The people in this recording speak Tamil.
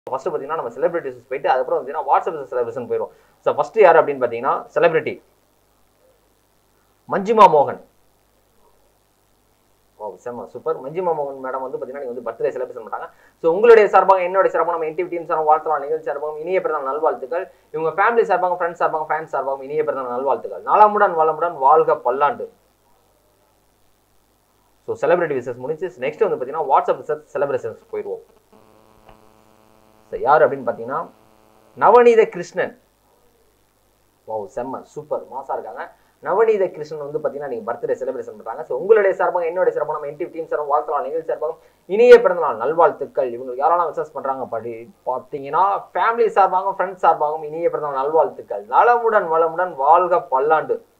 ஃபர்ஸ்ட் பார்த்தீங்கன்னா நம்ம செலிபிரிட்டிஸ் போயிட்டு அதுக்கப்புறம் பார்த்தீங்கன்னா வாட்ஸ்அப் செலிபிரேஷன் போயிடும் ஸோ ஃபர்ஸ்ட் யார் அப்படின்னு பார்த்தீங்கன்னா செலிபிரிட்டி மஞ்சிமா மோகன் ஓ செம்ம சூப்பர் மஞ்சிமா மோகன் மேடம் வந்து பார்த்தீங்கன்னா நீங்க வந்து பர்த்டே செலிப்ரேஷன் பண்ணாங்க ஸோ உங்களுடைய சார்பாக என்னுடைய சார்பாக நம்ம என்டிவி டீம் சார்பாக வாழ்த்தலாம் நிகழ்ச்சி சார்பாகவும் இனிய பிறந்த நல்வாழ்த்துக்கள் இவங்க ஃபேமிலி சார்பாக ஃப்ரெண்ட்ஸ் சார்பாக ஃபேன்ஸ் சார்பாகவும் இனிய பிறந்த நல்வாழ்த்துக்கள் நாளாமுடன் வளமுடன் வாழ்க பல்லாண்டு ஸோ செலிபிரிட்டி விசஸ் முடிஞ்சு நெக்ஸ்ட் வந்து பார்த்தீங்கன்னா வாட்ஸ்அப் விசஸ் செலிப்ரேஷன்ஸ் போயிடுவோம் ஸோ யார் அப்படின்னு பார்த்தீங்கன்னா நவநீத கிருஷ்ணன் ஓ செம்ம சூப்பர் மாசா இருக்காங்க நவநீத கிருஷ்ணன் வந்து பார்த்தீங்கன்னா நீங்கள் பர்த்டே செலிப்ரேஷன் பண்ணுறாங்க ஸோ உங்களுடைய சார்பாக என்னுடைய சார்பாக நம்ம என்டி டீம் சார்பாக வாழ்த்தலாம் நிகழ்ச்சி சார்பாக இனிய பிறந்த நாள் நல்வாழ்த்துக்கள் இவங்க யாரெல்லாம் விசஸ் பண்ணுறாங்க படி பார்த்தீங்கன்னா ஃபேமிலி சார்பாகவும் ஃப்ரெண்ட்ஸ் சார்பாகவும் இனிய பிறந்த நாள் நல்வாழ்த்துக்கள் நலமுடன் வளமுடன் வாழ்க பல்லாண்டு